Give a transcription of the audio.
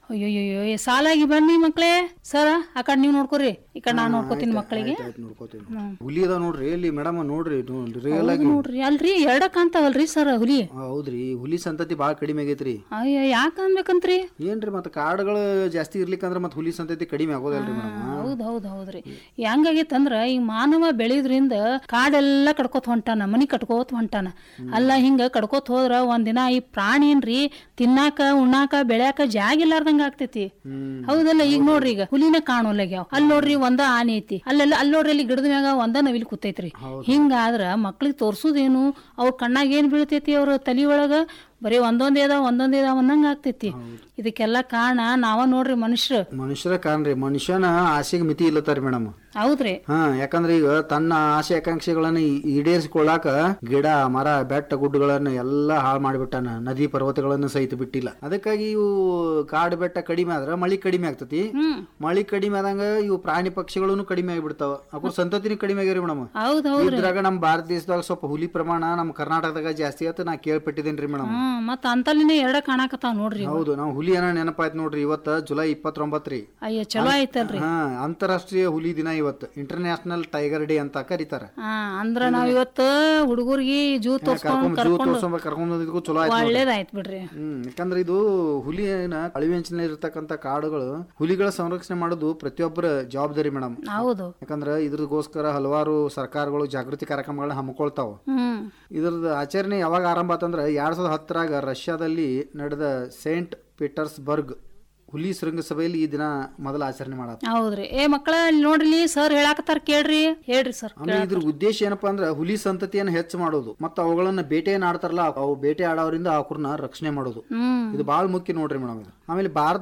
ಅಯ್ಯಯ್ಯೋ ಸಾಲಾಗಿ ಬನ್ನಿ ಮಕ್ಳೇ ಸರ ಆ ಕಡೆ ನೀವು ನೋಡ್ಕೊರಿ ಈ ಕಡೆ ನಾನು ನೋಡ್ಕೋತೀನಿ ಮಕ್ಕಳಿಗೆ ಆಯ್ತು ನೋಡ್ಕೋತೀನಿ ಹುಲಿ ಅದ ನೋಡ್ರಿ ಇಲ್ಲಿ ಮೇಡಮ್ ನೋಡ್ರಿ ರಿಯಲ್ ಆಗಿ ನೋಡ್ರಿ ಅಲ್ರಿ ಎರಡ ಕಾಣ್ತಾವಲ್ರಿ ಸರ್ ಹುಲಿ ಆ, ಹೌದ್ರಿ ಹುಲಿ ಸಂತತಿ ಬಾಳ ಕಡಿಮೆ ಆಗೈತ್ರಿ ಅಯ್ಯ ಯಾಕೆ ಅನ್ಬೇಕಂತ್ರಿ ಏನ್ರಿ ಮತ್ತೆ ಕಾಡುಗಳು ಜಾಸ್ತಿ ಇರ್ಲಿಕ್ಕಂದ್ರ ಮತ್ತೆ ಹುಲಿ ಸಂತತಿ ಕಡಿಮೆ ಆಗೋದಲ್ರಿ ಮೇಡಮ್ ಹೌದ್ ಹೌದ್ ಹೌದ್ರಿ ಹೆಂಗಾಗೈತಂದ್ರ ಈ ಮಾನವ ಬೆಳೆದ್ರಿಂದ ಕಾಡೆಲ್ಲ ಕಡ್ಕೋತ ಹೊಂಟಾನ ಮನಿ ಕಟ್ಕೋತ ಹೊಂಟಾನ ಅಲ್ಲ ಹಿಂಗ ಕಡ್ಕೋತ ಹೋದ್ರ ಒಂದಿನ ಈ ಪ್ರಾಣಿ ಏನ್ರಿ ತಿನ್ನಾಕ ಉಣ್ಣಾಕ ಬೆಳ್ಯಾಕ ಜಾಗ ಇಲ್ಲಾರ್ದಂಗ ಆಗ್ತೈತಿ ಹೌದಲ್ಲ ಈಗ ನೋಡ್ರಿ ಈಗ ಹುಲಿನ ಕಾಣೋಲ್ಲಾಗ್ಯಾವ ಅಲ್ಲಿ ನೋಡ್ರಿ ಒಂದ ಆನೆ ಐತಿ ಅಲ್ಲೆಲ್ಲ ಅಲ್ಲಿ ನೋಡ್ರಿ ಅಲ್ಲಿ ಗಿಡದ ಮ್ಯಾಗ ಒಂದ ನವಿಲ್ ಕೂತೈತ್ರಿ ಹಿಂಗಾದ್ರ ಮಕ್ಳಿಗೆ ತೋರ್ಸುದೇನು ಅವ್ರ ಕಣ್ಣಾಗ ಏನ್ ಬೀಳ್ತೈತಿ ಅವ್ರ ತಲಿ ಒಳಗ ಬರೀ ಒಂದೊಂದೇ ಅದಾವ ಒಂದೊಂದೇ ಅದಾವ ಅನ್ನಂಗ ಆಗ್ತೈತಿ ಇದಕ್ಕೆಲ್ಲ ಕಾರಣ ನಾವ ನೋಡ್ರಿ ಮನುಷ್ಯರು ಮನುಷ್ಯರ ಕಾಣ್ರಿ ಮನುಷ್ಯನ ಆಸೆಗೆ ಮಿತಿ ಇಲ್ಲತ್ತಾರಿ ಮೇಡಮ್ ಹೌದ್ರಿ ಹಾ ಯಾಕಂದ್ರೆ ಈಗ ತನ್ನ ಆಸೆ ಆಕಾಂಕ್ಷೆಗಳನ್ನ ಈ- ಈಡೇರಿಸಿಕೊಳ್ಳಾಕ ಗಿಡ ಮರ ಬೆಟ್ಟ ಗುಡ್ಡಗಳನ್ನ ಎಲ್ಲಾ ಹಾಳು ಮಾಡಿಬಿಟ್ಟಾನ ನದಿ ಪರ್ವತಗಳನ್ನ ಸಹಿತ ಬಿಟ್ಟಿಲ್ಲ ಅದಕ್ಕಾಗಿ ಇವು ಕಾಡು ಬೆಟ್ಟ ಕಡಿಮೆ ಆದ್ರ ಮಳಿ ಕಡಿಮೆ ಆಗ್ತತಿ ಮಳಿ ಕಡಿಮೆ ಆದಂಗ ಇವು ಪ್ರಾಣಿ ಪಕ್ಷಿಗಳನ್ನು ಕಡಿಮೆ ಆಗಿಬಿಡ್ತಾವ ಅವ್ರ ಸಂತತಿನೂ ಕಡಿಮೆ ಆಗ್ಯಾರಿ ಮೇಡಮ್ ಹೌದ್ ಹೌದ್ರಿ ಇದ್ರಾಗ ನಮ್ ಭಾರತ ದೇಶದಾಗ ಸ್ವಲ್ಪ ಹುಲಿ ಪ್ರಮಾಣ ನಮ್ ಕರ್ನಾಟಕದಾಗ ಜಾಸ್ತಿ ಆತ ನಾ ಕೇಳ್ಪಟ್ಟಿದ್ದೇನ್ರಿ ಮೇಡಮ್ ಹ್ಮ್ ಮತ್ತ ಅಂತಲ್ಲಿನೇ ಎರಡ ಕಾಣಾಕತ್ತಾವ ನೋಡ್ರಿ ಇವು. ಹೌದು ನಾವು ಹುಲಿ ಏನೋ ನೆನಪಾಯ್ತು ನೋಡ್ರಿ ಇವತ್ತ ಜುಲೈ ಇಪ್ಪತ್ತೊಂಬತ್ತು ರೀ ಅಯ್ಯ ಚಲೋ ಆಯ್ತಲ್ರಿ ಹಾ ಅಂತಾರಾಷ್ಟ್ರೀಯ ಹುಲಿ ದಿನ ಇವತ್ತು ಇಂಟರ್ನ್ಯಾಷನಲ್ ಟೈಗರ್ ಡೇ ಅಂತ ಕರೀತಾರ ಹಾ ಅಂದ್ರ ನಾವ್ ಇವತ್ತ ಹುಡುಗರ್ಗಿ ಜೂ ತೋರ್ಸ್ಕೊಂಡ್ ಕರ್ಕೊಂಡ್ ಜೂ ಕರ್ಕೊಂಡು ತೋರ್ಸ್ಕೊಂಡ್ ಕರ್ಕೊಂಡ್ ಬಂದಿದ್ದಕ್ಕೂ ಚಲೋ ಆಯ್ತು ನೋಡ್ರಿ. ಒಳ್ಳೇದಾಯ್ತ್ ಬಿಡ್ರಿ ಹ್ಮ್ ಯಾಕಂದ್ರೆ ಇದು ಹುಲಿನ ಅಳಿವೆಂಚಿನಲ್ಲಿ ಇರ್ತಕ್ಕಂತ ಕಾಡುಗಳು ಹುಲಿಗಳ ಸಂರಕ್ಷಣೆ ಮಾಡೋದು ಪ್ರತಿಯೊಬ್ಬರ ಜವಾಬ್ದಾರಿ ಮೇಡಮ್ ಹೌದು ಯಾಕಂದ್ರೆ ಇದ್ರಗೋಸ್ಕರ ಹಲವಾರು ಸರ್ಕಾರಗಳು ಜಾಗೃತಿ ಕಾರ್ಯಕ್ರಮಗಳನ್ನ ಹಮ್ಮಿಕೊಳ್ತಾವ ಹ್ಮ್ ಇದ್ರದ್ದು ಆಚರಣೆ ಯಾವಾಗ ಆರಂಭ ಆತಂದ್ರೆ ಎರಡ್ ಸಾವಿರದ ಹತ್ತರಾಗ ರಷ್ಯಾದಲ್ಲಿ ನಡೆದ ಸೇಂಟ್ ಪೀಟರ್ಸ್ಬರ್ಗ್ ಹುಲಿ ಶೃಂಗಸಭೆಯಲ್ಲಿ ಈ ದಿನ ಮೊದಲ ಆಚರಣೆ ಮಾಡತ್ತ ಹೌದ್ರಿ ಏ ಮಕ್ಕಳ ಇಲ್ಲಿ ನೋಡ್ರಿ ಸರ್ ಹೇಳಾಕತ್ತಾರ ಕೇಳ್ರಿ ಹೇಳ್ರಿ ಸರ್ ಆಮೇಲೆ ಇದ್ರ ಉದ್ದೇಶ ಏನಪ್ಪಾ ಅಂದ್ರೆ ಹುಲಿ ಸಂತತಿಯನ್ನು ಹೆಚ್ಚು ಮಾಡೋದು ಮತ್ತು ಅವುಗಳನ್ನ ಬೇಟೆಯನ್ನು ಆಡ್ತಾರಲ್ಲ ಅವು ಬೇಟೆ ಆಡೋದ್ರಿಂದ ಅವ್ರನ್ನ ರಕ್ಷಣೆ ಮಾಡೋದು ಹ್ಮ್ ಇದು ಬಹಳ ಮುಖ್ಯ ನೋಡ್ರಿ ಮೇಡಮ್ ಆಮೇಲೆ ಭಾರತ